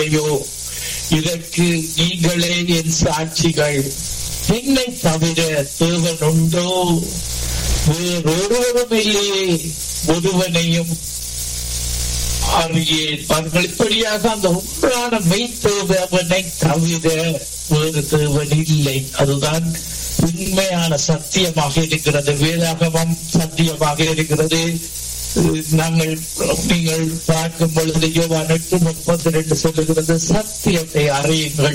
ஐயோ இதற்கு நீங்களே என் சாட்சிகள் என்னை தவிர தேவன் உண்டோ வேறொருவரும் இல்லையே ஒருவனையும் அறியேன் அவர்கள் இப்படியாக அந்த உண்மையான மெய்த்தேவனை தவிர வேறு தேவன் இல்லை அதுதான் உண்மையான சத்தியமாக இருக்கிறது வேதாகமம் சத்தியமாக இருக்கிறது நாங்கள் நீங்கள் பார்க்கும் பொழுது யோவான் எட்டு முப்பத்தி ரெண்டு சொல்லுகிறது சத்தியத்தை அறியுங்கள்